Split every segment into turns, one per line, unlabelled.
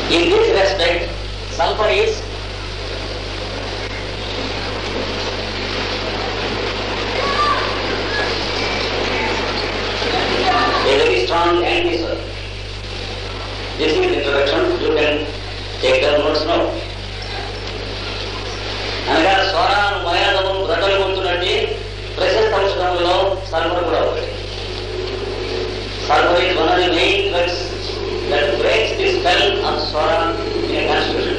In this respect, sulfur is a very strong anti-soil. This is introduction. You can take the notes now. అనగా స్వరాను మయాదము బ్రతలు పొందుతున్నట్టు ప్రశస్త ఔషధంలో sulphur కూడా ఒకటి sulphur is one of the main drugs that breaks the spell of swara in a constitution.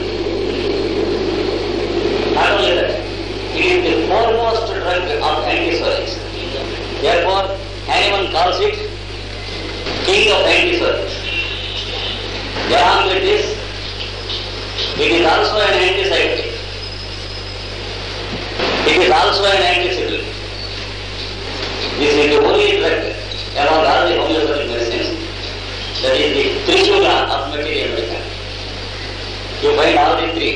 Not only that, it is the foremost drug of antiswarics. Therefore, anyone calls it king of antiswarics. Along with this, it is also an antipsychotic. It is also an antisyphilitic. This is the only drug among all the homeopathic medicines that is the Trishula of material medicine. You find all the three.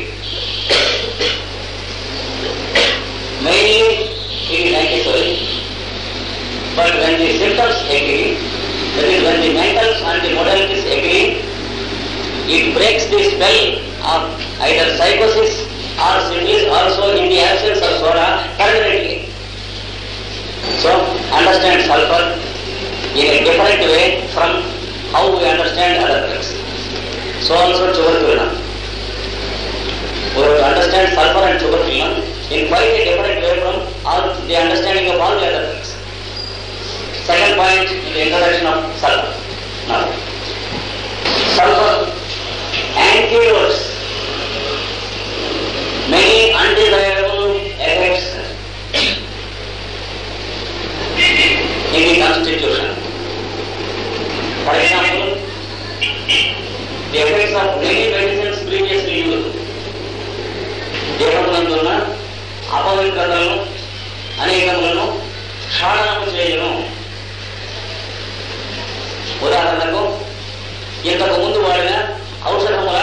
Mainly it is antisocial. But when the symptoms agree, that is when the mentals and the modalities agree, it breaks the spell of either psychosis or syphilis also in the absence of sora permanently. So understand sulfur in a different way from how we understand other drugs. So also Chubarkulna. We have to understand sulfur and Chubarkulna in quite a different way from all the understanding of all the other drugs. Second point in the introduction of sulfur. Now, sulfur antidotes many undesirable effects in the constitution. For example, the effects of many medicines previously used. దేహమునందున్న అపవిత్రతలను అనేకములను క్షాళనము చేయను ఉదాహరణకు ఇంతకు ముందు వాడిన ఔషధముల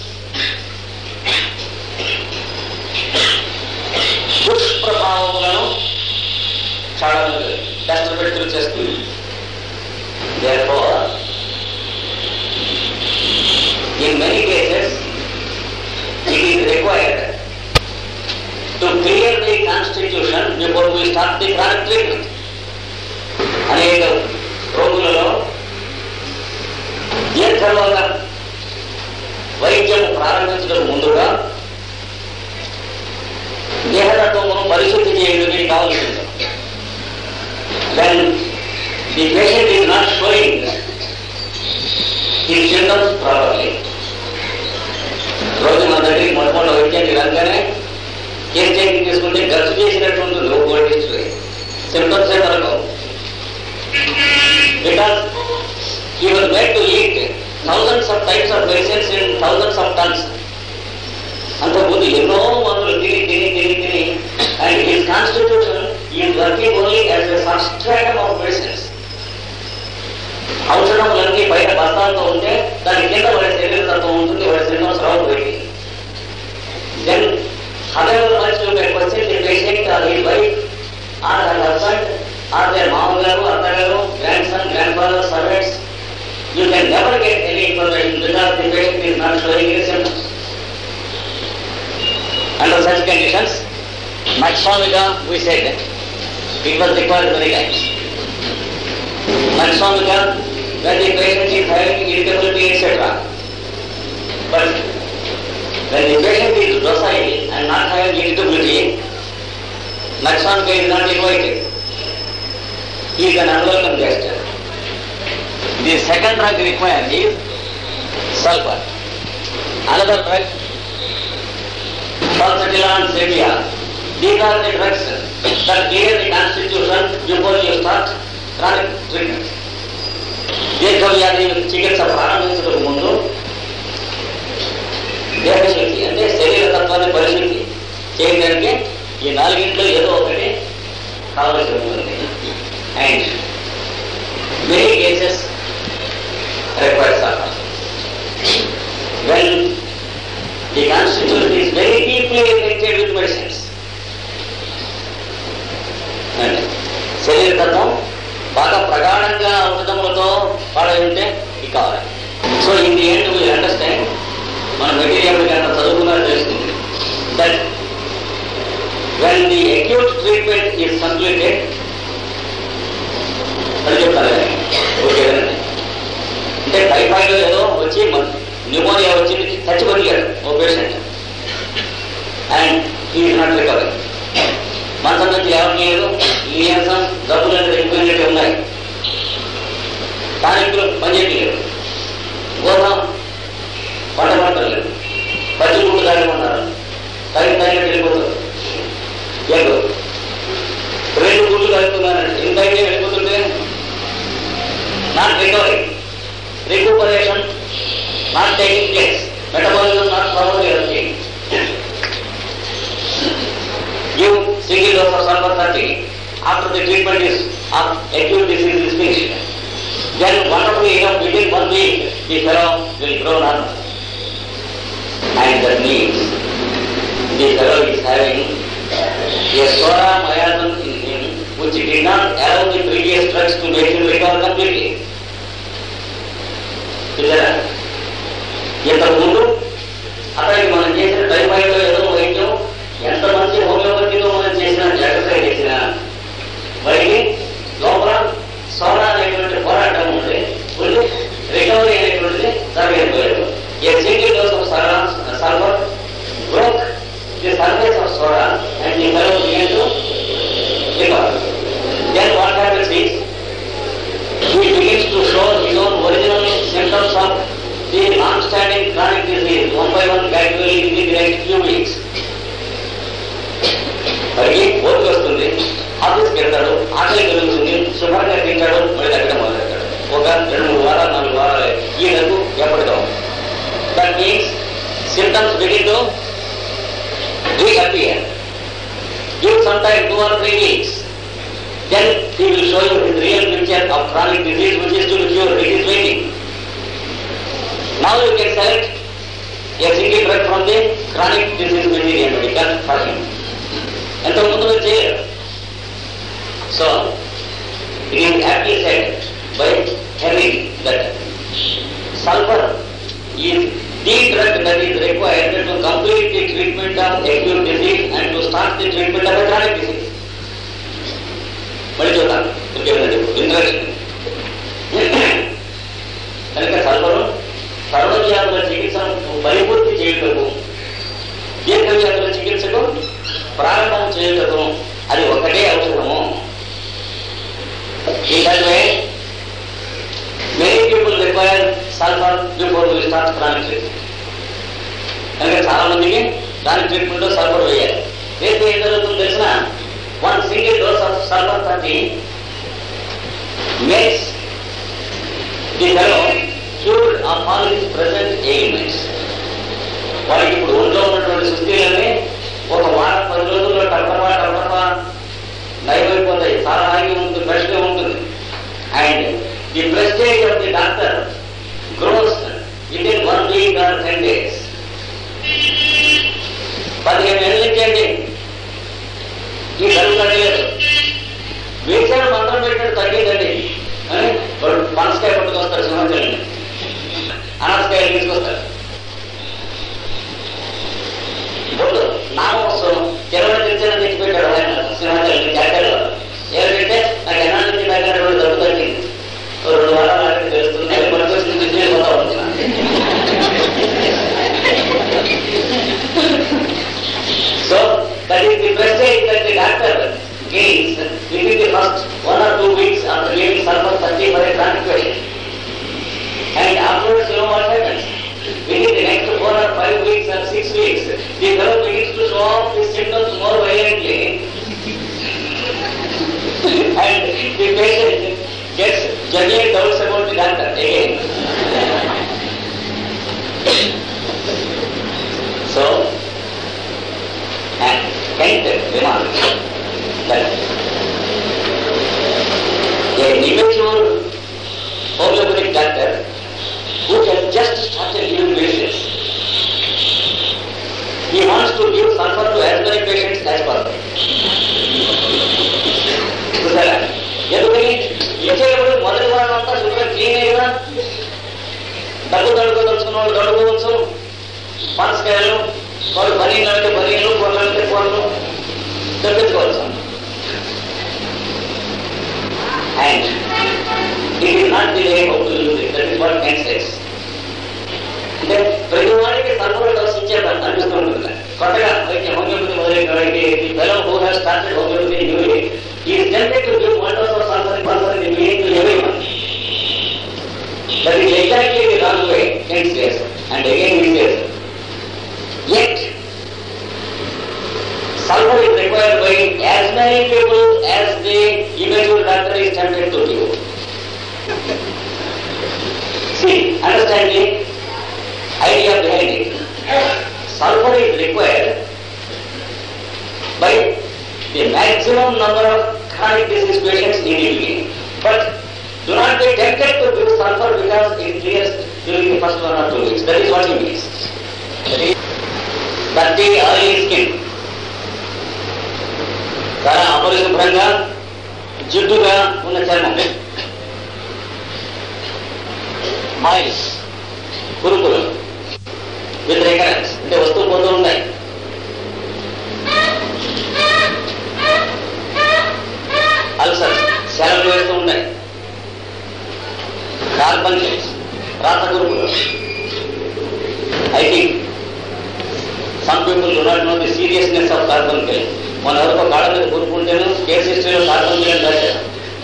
దుష్ప్రభావములను క్షాళన కష్టపెట్టులు చేస్తుంది Therefore, in many cases, it is required to clear the constitution before we start the chronic treatment. అనేక రోగులలో దీర్ఘలోగా వైద్యం ప్రారంభించడం ముందుగా దేహతత్వమును పరిశుద్ధి చేయడానికి కావలసింది When the patient is not showing his symptoms properly, రోజు మన దగ్గరికి మొట్టమొదటి వైద్యానికి రాగానే ఏం చెకింగ్ తీసుకుంటే ఖర్చు చేసినట్టు ఉంటుంది ఒక గోల్డ్ హిస్టరీ సిమ్టమ్స్ ఏ మనకు because he was made to eat thousands of types of medicines in thousands of tons. అంతకుముందు ఎన్నో మందులు తిని తిని తిని తిని and his constitution is working only as a substratum of medicines ఔషధములన్నీ బయట బస్తాలతో ఉంటే దాని కింద వాడి శరీర తత్వం ఉంటుంది వాడి శరీరం స్రవం పెట్టి then however much you may question the patient or his wife or her husband or their మామగారు అత్తగారు grandson grandfather servants you can never get any information because the patient is not showing any symptoms Under such conditions, Maxomica, we said, it was required many times. Maxomica, when the patient is having irritability, etc. But when the patient is docile and not having irritability, Maxomica is not invited. He is an unwelcome guest. The second drug required is sulfur. Another drug Falsatilla and Sevilla. These are the drugs that clear the constitution before you start chronic treatment. దీర్ఘవ్యాధి చికిత్స ప్రారంభించడం ముందు దేహశక్తి అంటే శరీర తత్వాన్ని పరిశుద్ధి చేయడానికి ఈ నాలుగింట్లో ఏదో ఒకటి కావలసి ఉంటుంది and many cases require sulphur when The constitution is very deeply connected with medicines. And శరీర తత్వం బాగా ప్రగాఢంగా ఔషధములతో పాడై ఉంటే ఇది కావాలి so in the end we understand మన మెటీరియల్ కన్నా చదువుకున్నా తెలుస్తుంది that when the acute treatment is completed అది చెప్తారు కదా. ఓకే కదండి. అంటే టైఫాయిడ్ ఏదో వచ్చి న్యూమోనియా వచ్చి చచ్చి బతికాడు ఓ patient and is not recovery మంచం నుంచి లేవట్లేదు నీరసం డబ్బులు అంటే ఎక్కువైనట్టు ఉన్నాయి టానిక్లు పనిచేయట్లేదు గోధం పంట పంటలేదు పచ్చి గుడ్డు తాగమన్నారు తాగి తాగినట్టు వెళ్ళిపోతారు ఎల్లు రెండు గుడ్లు తాగుతున్నానంటే ఇంతైతే వెళ్ళిపోతుంటే not recovery recuperation not taking place, metabolism not properly working. Give single dose of sulfur 30 after the treatment is of acute disease is finished. Then wonderfully enough within one week the fellow will grow normal. And that means the fellow is having a sora miasm in him which did not allow the previous drugs to make him recover completely. చూసారా ఇంతకు ముందు అతనికి మనం చేసిన typhoid ఏదో వైద్యం ఎంత మంచి హోమియోపతిలో మనం చేసిన జాగ్రత్త చేసిన వారికి లోపల సోనా అనేటువంటి పోరాటం ఉంది ఉంది రికవరీ అనేటువంటిది జరగలేదు ఏ సింగిల్ డోస్ ఆఫ్ సరా sulphur broke the surface of soda and the fellow begin to recover then what happens is he begins to show his own original symptoms of the long-standing chronic disease, one by one gradually in the next few weeks. మరికి ఓపిక వస్తుంది ఆఫీస్కి వెళ్తాడు ఆకలి కలుగుతుంది శుభ్రంగా తింటాడు మళ్ళీ తగ్గడం మొదలెడతాడు ఒక రెండు మూడు వారాలు నాలుగు వారాలు ఈ నెలకు ఎప్పటిదో that means symptoms begin to reappear give some time two or three weeks then he will show you his real picture of chronic disease which is to be cured. It is waiting. Now you can select a single drug from the chronic disease material medical for him. ఎంత ముందు మీరు చేయలేరు so it is aptly said by Henry that sulfur is the drug that is required to complete the treatment of acute disease and to start the treatment of a chronic disease. మళ్ళీ చూద్దాం interest కనుక సల్వరు సర్వవ్యాధుల చికిత్సను పరిపూర్తి చేయుటకు దీర్ఘవ్యాధుల చికిత్సకు ప్రారంభం చేయుటకు అది ఒకటే అవసరము ఇంటే many people require sulphur before we start chronic treatment కనుక చాలా మందికి క్రానిక్ ట్రీట్మెంట్ సల్ఫర్ వేయాలి వేస్తే ఏం జరుగుతుందో తెలిసిన one single dose of sulfur 30 makes the fellow cured of all his present ailments. వాడికి ఇప్పుడు ఒంట్లో ఉన్నటువంటి సుస్థిలన్నీ ఒక వారం పది రోజుల్లో టప్పటపా టప్పటపా నయమైపోతాయి చాలా హాయిగా ఉంటుంది ఫ్రెష్గా ఉంటుంది and the prestige of the doctor grows with in one week or ten days పదిహేను ఏళ్ళు ఇచ్చేయండి ఈ కరువు తగ్గలేదు వేసాడు మంత్రం పెట్టాడు తగ్గిందండి అని వాడు పనసకాయ పట్టుకొస్తారు సింహాచలండి అనసకాయలు తీసుకొస్తారు ఇప్పుడు నామోత్సవం కిరణ తెచ్చిన తెచ్చిపెట్టాడు ఆయన సింహాచలం జాగ్రత్తలో ఏమిటంటే నాకు ఎన్నాళ్ళ నుంచి దగ్గర రెండు డబ్బు తగ్గింది ఓ రెండు వారాలు అక్కడ తెలుస్తుంది పట్టుకొచ్చి బిజినెస్ పోతా ఉంది So that is the prestige that the doctor gains within the first one or two weeks after giving sulfur 30 for a chronic patient. And afterwards, you know what happens? Within the next four or five weeks or six weeks, the fellow begins to show off his symptoms more violently. and the patient gets genuine doubts about the doctor again. so, and Kent remarks that a immature homeopathic doctor who has just started giving medicines, he wants to give sulfur to as many patients as possible. చూసారా ఎందుకని ఇచ్చేటప్పుడు మొదటి వారం అంతా శుభ్రంగా clean అయ్యా డబ్బు దడుకోదలుచుకున్న వాళ్ళు దడుకోవచ్చు పనసకాయలు వాడు బనీళ్ళు అంటే బనీళ్ళు కూరలు అంటే కూరలు తెప్పించుకోవచ్చు and it is not the way how to use it that is what Kent says అంటే ప్రతి వాడికి సర్వర్ డోస్ ఇచ్చేదాన్ని అనిపిస్తూ ఉంటుంది కొత్తగా అయితే హోమియోపతి మొదలైన వాడికి ఈ బెలం who has started homeopathy new ఈ tempted to give one dose of sulphur pulsar in meaning to everyone that is exactly the wrong way Kent says and again he says yet sulfur is required by as many people as the immature doctor is tempted to give. See, understand the idea behind it. Sulfur is required by the maximum number of chronic disease patients in the beginning. But do not be tempted to give sulfur because it clears during the first one or two weeks. That is what he means. That is, dirty, oily skin. చాలా అపరిశుభ్రంగా జిడ్డుగా ఉన్న చర్మం oils కురుకులు with recurrence అంటే వస్తువు పోతూ ఉంటాయి ulcers సెలవులు వేస్తూ ఉంటాయి కార్బన్ రాత కురుకులు I think some people do not know the seriousness of carbuncle మన ఎవరికో కాళ్ళ మీద కూరుకుంటేను కేస్ హిస్టరీలో కార్బన్ కిల్ అని రాశారు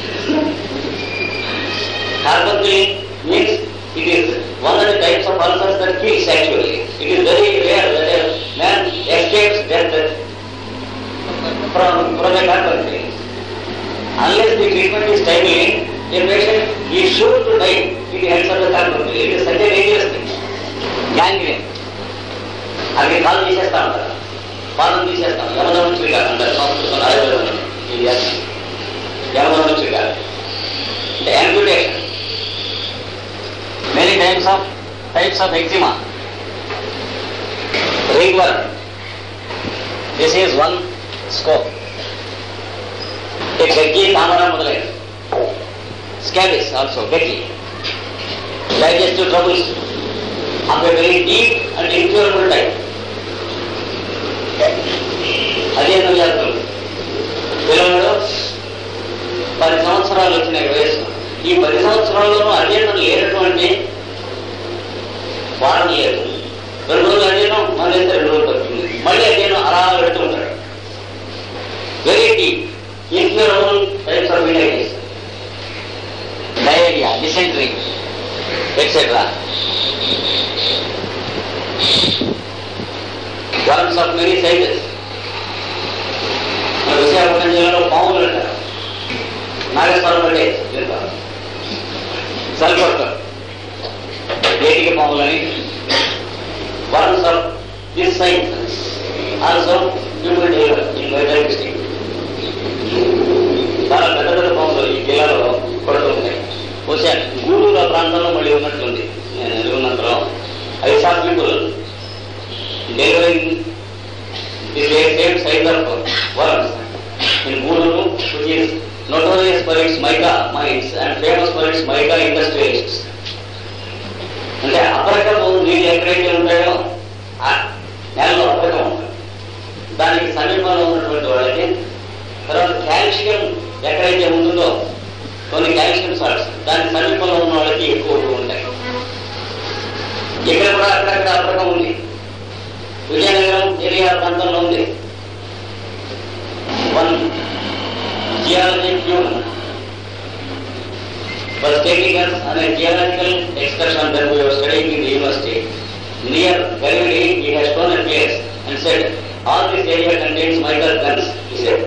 carbuncle means it is one of the types of ulcers that kills actually it is very rare that man escapes death from from the carbuncle unless the treatment is timely, a patient is sure to die in the hands of the carbon kill it is such a dangerous thing gangrene అవి కాలు తీసేస్తా ఉంటారు పాదం తీసేస్తాం యమదనం చురిగా అంటారు సంస్కృతం ఆయుర్వేదం ఇది యమదనం చురిగా అంటే amputation many types of types of eczema ringworm this is one scope గడ్డి తామర మొదలైన స్కాబిస్ ఆల్సో గడ్డి digestive troubles of a very deep and incurable type అధ్యయనం చేస్తాం పిల్లవాడు పది సంవత్సరాలు వచ్చినాయి వయసు ఈ పది సంవత్సరాల్లోనూ అధ్యయనం లేనటువంటి వారం లేదు రెండు రోజులు అధ్యయనం మళ్ళీ రెండు రోజులు పడుతుంది మళ్ళీ అధ్యయనం అలా పెడుతూ ఉంటాడు very deep incurable types of వినైటిస్ diarrhoea dysentery etcetera worms of many sizes మన విశాఖపట్నం జిల్లాలో పాములు అంటారు నాగేశ్వరం అంటే సల్ఫర్ ఏటికి పాములని worms of this size also human in Vizag district చాలా పెద్ద పెద్ద పాములు ఈ జిల్లాలో పడుతుంటాయి బహుశా గూడూరు ఆ ప్రాంతంలో మళ్ళీ ఉన్నట్లుంది నేను ఎదుగున్నంతలో I saw people delivering the same size of worms in Gururu, which is notorious for its mica mines and famous for its mica industrialists. అంటే అపరకము నీళ్ళు ఎక్కడైతే ఉంటాయో ఆ నేలలో అపరకం ఉంటుంది దానికి సమీపంలో ఉన్నటువంటి వాళ్ళకి తర్వాత కాల్షియం ఎక్కడైతే ఉంటుందో కొన్ని కాల్షియం సాల్ట్స్ దానికి సమీపంలో ఉన్న వాళ్ళకి ఎక్కువ ఉంటాయి ఇక్కడ కూడా అక్కడక్కడ అపరకం ఉంది విజయనగరం ఏరియా ప్రాంతంలో ఉంది one geology human was taking us on a geological excursion that we were studying in the university. Near Galilee, he has shown a place and said, all this area contains mica guns, he said.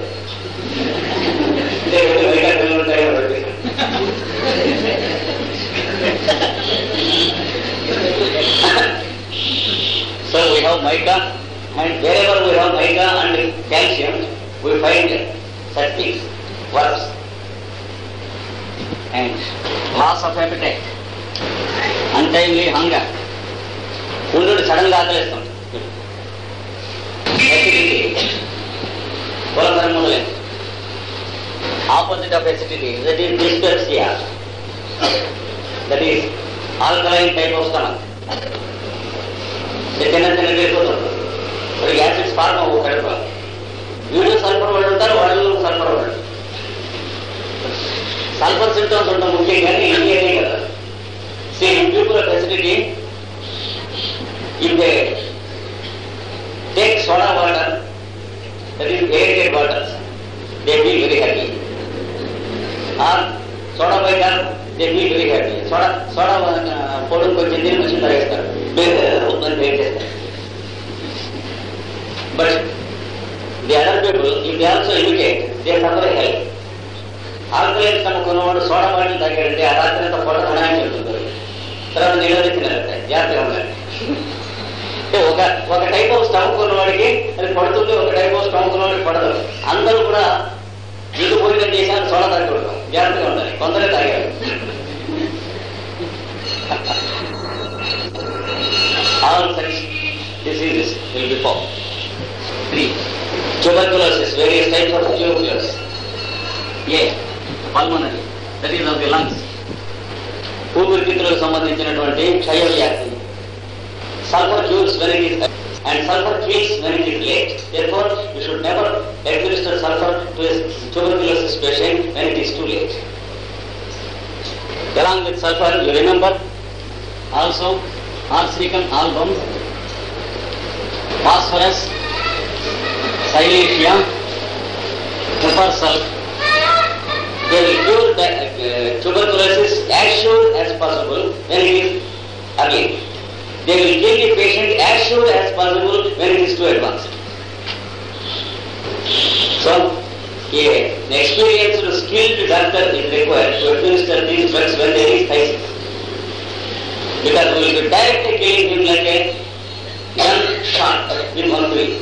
They will mica gun ఉంటాయి కాబట్టి. So we have mica and wherever we have mica and calcium, we find such things, worms. And loss of appetite, untimely hunger. ఉండు sudden గా ఆకలిస్తాం Acidity. కులకరం మొదలైన opposite of acidity that is dyspepsia that is alkaline type of stomach చిన్న చిన్న పెడతాం వీళ్ళు sulphur వాళ్ళు ఉంటారు వాళ్ళు సల్ఫర్ వాళ్ళు సల్ఫర్ సింటమ్స్ ఉండడం ముఖ్యం కానీ ఇండియనే కదా say people facility if they take soda water that is aerated water they feel very happy or soda బయట they feel very happy soda soda పొడుగు కొంచెం నీళ్ళు వచ్చి తాగేస్తారు అని వెయిట్ చేస్తారు but the other people if they also imitate they suffer health alkaline stomach ఉన్నవాడు soda bottle తాగాడంటే ఆ రాత్రి అంతా పొట్ట తనాన్ని చెప్తుంది తర్వాత నిలదెక్కినారు జాగ్రత్తగా ఉండాలి అంటే ఒక ఒక టైప్ ఆఫ్ స్టమక్ ఉన్నవాడికి అది పడుతుంది ఒక టైప్ ఆఫ్ స్టమక్ ఉన్నవాడికి పడదు అందరూ కూడా నీకు పోయిన దేశాన్ని సోడా తాగకూడదు జాగ్రత్తగా ఉండాలి కొందరే తాగారు all such diseases will be form three tuberculosis, various types of tuberculosis. A pulmonary that is of the lungs ఊపిరితిత్తులకు సంబంధించినటువంటి క్షయ వ్యాధి sulphur cures when it is and sulphur cures when it is late therefore you should never administer sulfur to a tuberculosis patient when it is too late along with sulfur you remember also arsenicum album phosphorus silesia pepper salt they will cure the uh, tuberculosis as sure as possible when it is again. They will kill the patient as sure as possible when it is too advanced. So, a, an experienced, skilled doctor is required to administer these drugs when there is crisis. Because we will be directly killing him like a gun shot with one bullet.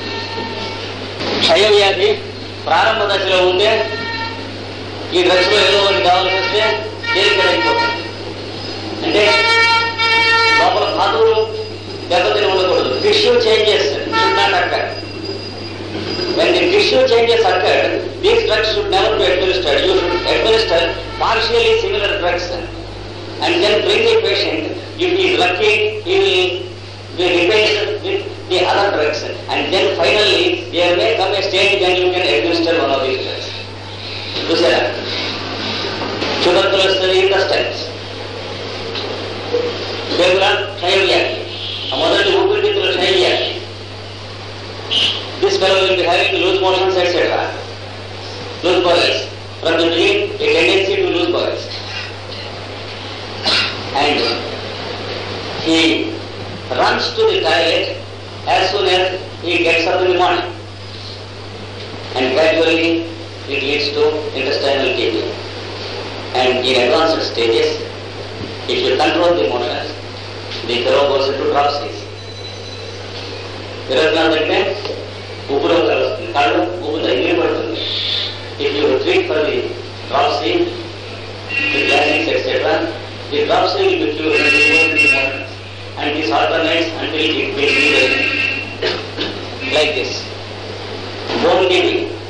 క్షయ వ్యాధి ప్రారంభ దశలో ఉంటే ఈ drugs లో ఏదో ఒకటి కావాల్సి వస్తే తేలికడైపోతుంది అంటే లోపల ధాతువులు దెబ్బతిని ఉండకూడదు tissue changes should not occur when the tissue changes occur these drugs should never be administered you should administer partially similar drugs and then bring the patient if is lucky he will be replaced with the other drugs and then finally there may come a stage when you can administer one of these drugs. చూసారా tuberculosis intestines పేగుల క్షయవ్యాధి ఆ మొదటి ఊపిరితిత్తుల క్షయవ్యాధి this fellow will be having loose motions etc. loose bowels from the beginning a tendency to lose bowels and he runs to the toilet as soon as he gets up in the morning and gradually it leads to intestinal TB. And in advanced stages, if you control the motions, the fellow goes into dropsies. విరోధనాథంటే ఊపిరి వస్తుంది కాళ్ళు ఊపిరి దగ్గర పడుతుంది if you treat for the dropsy the గ్లాసింగ్స్ etcetera the dropsy will be cure and this alternates until it will be like this. Bone TB,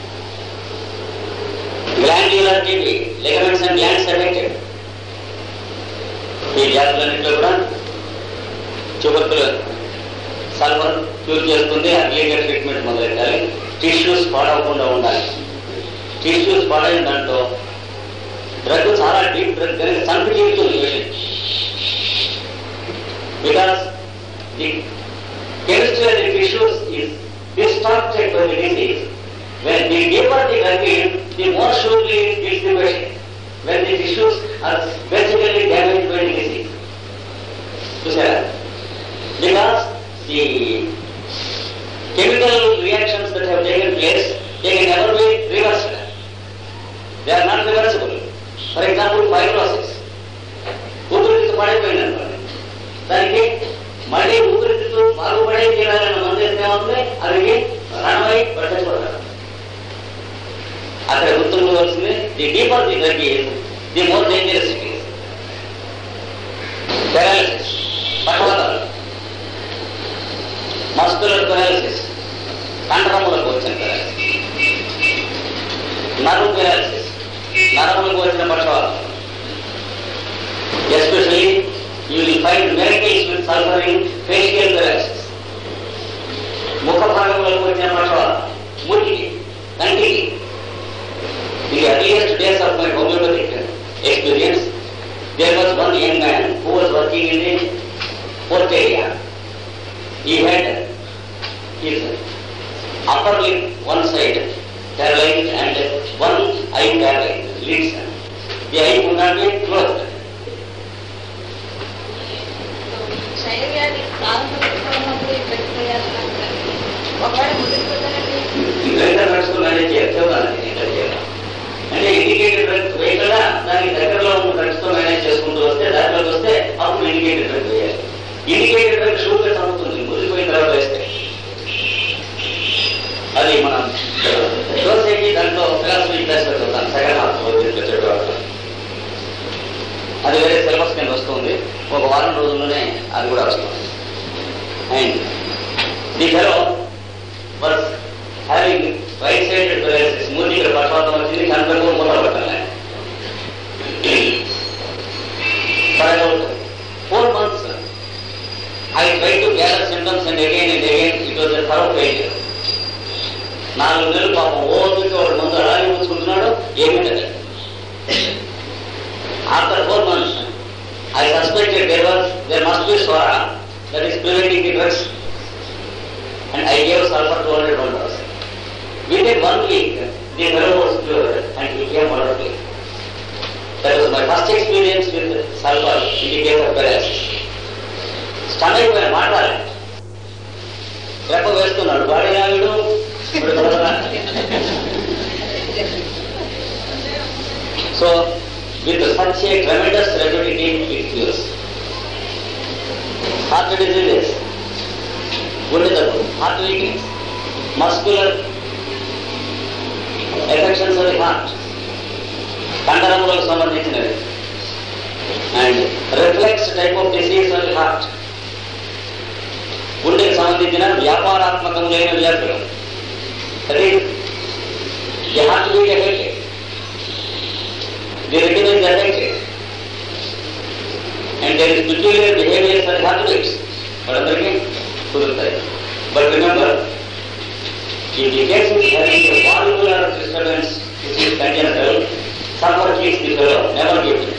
glandular TB, ligaments and glands affected. ఈ వ్యాధులన్నింటిలో కూడా ట్యూబర్కులు సల్ఫర్ క్యూర్ చేస్తుంది అర్లీగా treatment మొదలెట్టాలి tissues పాడవకుండా ఉండాలి tissues పాడైన దాంట్లో drug చాలా డీప్ డ్రగ్ కనుక చంపి తీరుతుంది patient because the chemistry of the tissues is distorted by the disease. When the deeper the drug is, the more surely it kills the patient. When the tissues are basically damaged by the disease. చూసారా Because the chemical reactions that have taken place, they can never be reversed. They are not reversible. For example, fibrosis. ఊపిరితిత్తు పడిపోయింది అనుకోండి దానికి మళ్ళీ ఊపిరితిత్తు బాగుపడే తీరాలన్న మందు ఏమవుతుంది అది రణమై పట్టకపోతారు అక్కడ గుర్తుండవలసింది the deeper the drug the more dangerous it is paralysis పక్షవాతాలు మస్కులర్ పెరాలిసిస్ కండరములకు వచ్చిన పెరాలిసిస్ నర్వ్ పెరాలిసిస్ నరములకు వచ్చిన పక్షవాతం especially you will find miracles with suffering facial paralysis. ముఖ భాగంలో వచ్చిన పక్షవాతం ఇండికేటర్ షూగా చదువుతుంది మురిగిపోయిన తర్వాత వేస్తే అది మనం సొసైటీ దాంట్లో ఫిలాసఫీ క్లాస్ చదువుతాను సెకండ్ హాఫ్ వచ్చేటప్పుడు అది వేరే సిలబస్ కింద వస్తుంది ఒక వారం రోజుల్లోనే అది కూడా వస్తుంది and the fellow was having right side paralysis మూడు ఇక్కడ పక్షవాతం వచ్చింది కనుక మొదలు పెట్టాలి for about four months I try to gather symptoms and again and again it was a thorough failure నాలుగు నెలలు పాపం ఓపిక వాడు ముందు అలాగే ఉంచుకుంటున్నాడు ఏమీ లేదు after four months I suspected there was there must be psora that is preventing the drugs and I gave sulphur two hundred dollars with in one week the fellow was cured and he came wonderful that was my first experience with sulphur in the case of paralysis stomach పైన మాట్లాడాలి రెప్ప వేస్తున్నాడు వాడి నాయుడు ఇప్పుడు కుదరదా? So with such a tremendous regularity it cures heart diseases గుండె జబ్బు heart weakness muscular affections of the heart కండరములకు సంబంధించినవి and reflex type of disease of the heart గుండెకి సంబంధించిన వ్యాపారాత్మకములైన వ్యాధులు అది the heart beat affected the return is affected and there is peculiar behaviours and heart beats వాళ్ళందరికీ కుదురుతాయి but remember indicates having a valvular disturbance which is congenital, suffer keeps the fellow, never give it.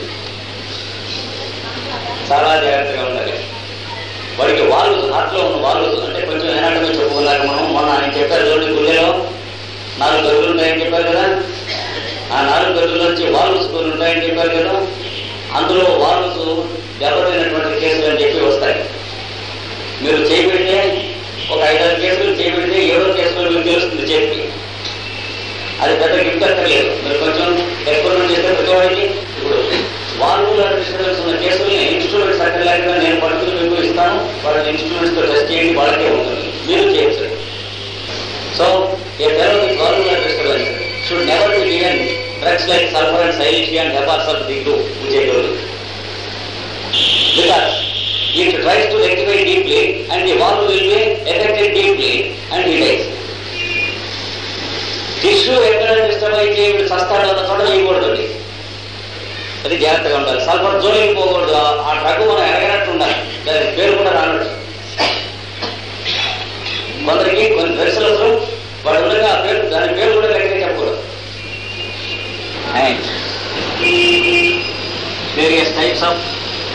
చాలా జాగ్రత్తగా ఉండాలి వాడికి వాళ్ళు హార్ట్లో ఉన్న వాళ్ళు అంటే కొంచెం ఏనాటమే చెప్పుకున్నాక మనం మొన్న ఆయన చెప్పారు చూడండి గుండెలో నాలుగు గదులు ఉంటాయని చెప్పారు కదా ఆ నాలుగు గదుల నుంచి వాళ్ళు స్కూల్ ఉంటాయని చెప్పారు కదా అందులో వాళ్ళు దెబ్బతినటువంటి కేసులు అని చెప్పి వస్తాయి మీరు చేయబెడితే ఒక ఐదారు కేసులు చేయబెడితే ఏడో కేసులో మీకు తెలుస్తుంది చెప్పి అది పెద్ద గిఫ్ట్ అక్కర్లేదు మీరు కొంచెం ఎక్స్పెరిమెంట్ చేస్తే ప్రతివాడికి ఇప్పుడు వాళ్ళు డిస్టర్బెన్స్ ఉన్న కేసుల్ని ఇన్స్ట్రుమెంట్స్ అక్కడ లేకుండా నేను పట్టుకుని మీకు ఇస్తాను వాళ్ళని ఇన్స్ట్రుమెంట్స్ తో టెస్ట్ చేయండి వాళ్ళకే ఉంటుంది మీరు చేయొచ్చు so a fellow with valvular disturbance should never be given drugs like sulphur and silicea and hepar sulph దిగ్గు విజయ్ because it tries to rectify deeply and the valve will be affected deeply and he dies. టిష్యూ ఎక్కడ disturb అయితే వీడు చస్తాడు అన్న చోట వేయకూడదు అది. అది జాగ్రత్తగా ఉండాలి సల్ఫర్ జోలికి పోకూడదు ఆ- ఆ డ్రగ్ మనం ఎరగనట్టు ఉండాలి దాని పేరు కూడా రానట్టు కొందరికి కొన్ని దర్శనలు వాడు ఉండగా ఆ పేరు దాని పేరు కూడా గట్టిగా చెప్పకూడదు and various types of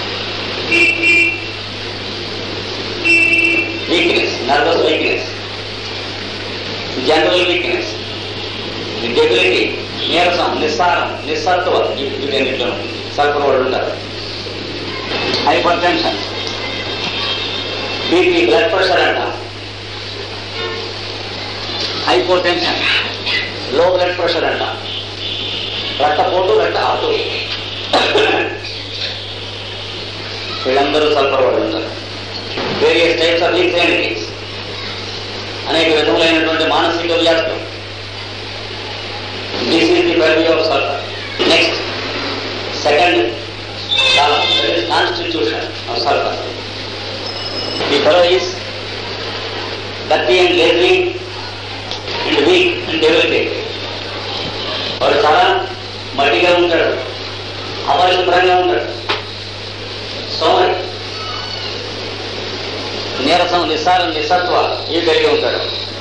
weakness, nervous weakness, general weakness, debility, నీరసం నిస్సారం నిస్సత్వ వీటన్నిటిలో సల్ఫర్ వాళ్ళు ఉంటారు hypertension BP blood pressure అంట hypotension low blood pressure అంట రక్తపోటు రక్త ఆటు వీళ్ళందరూ సల్ఫర్ వాళ్ళు ఉంటారు వేరియస్ టైప్స్ ఆఫ్ ఇన్సానిటీస్ అనేక విధములైనటువంటి మానసిక వ్యాధులు this is the value of sulphur next second కాలం constitution of sulphur the fellow is dirty and lazy and weak and developed వాడు చాలా మట్టిగా ఉంటాడు అపరిశుభ్రంగా ఉంటాడు సోమరి నీరసం నిస్సారం నిస్సత్వ ఇవి కలిగి ఉంటాడు